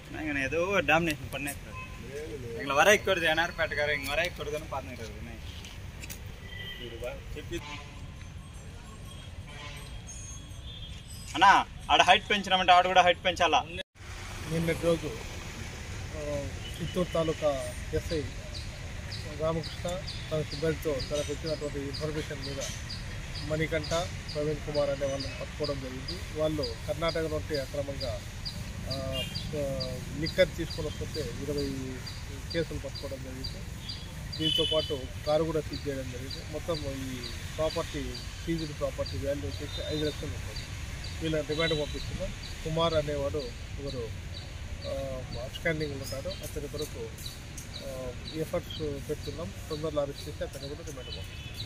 நான் ஏதோ டாமினேஷன் பண்ணிருக்காரு எங்களை வர ఎక్కువది ఎన్ఆర్పేటగారు ఇంక వర ఎక్కువదని పాతున్నారు చెప్పి అన్నా ఆడ హైట్ పెంచినామంటే ఆడ కూడా హైట్ పెంచాలా నిన్నటి రోజు ఆ, చిత్తూరు తాలూకా ఎస్ఐ రామకృష్ణ తన సిబ్బందితో తనకు వచ్చినటువంటి ఇన్ఫర్మేషన్ మీద మణికంఠ ప్రవీణ్ కుమార్ అనే వాళ్ళని పట్టుకోవడం జరిగింది వాళ్ళు కర్ణాటక నుండి అక్రమంగా ఆ, ఆ, లిక్కర్ తీసుకొని వస్తుంటే ఇరవై కేసులు పట్టుకోవడం జరిగింది దీంతో పాటు కారు కూడా సీజ్ చేయడం జరిగింది మొత్తం ఈ ప్రాపర్టీ సీజ్డ్ ప్రాపర్టీ వాల్యూ వచ్చేసి ఐదు లక్షలు ఉంటుంది వీళ్ళ డిమాండ్ పంపిస్తున్నాం కుమార్ అనేవాడు ఒకరు అవుట్స్టాండింగ్ ఉంటాడు అతని కొరకు ఎఫర్ట్స్ పెడుతున్నాం తొందరలో అరెస్ట్ చేసి అతన్ని కూడా డిమాండ్ పంపిస్తున్నాం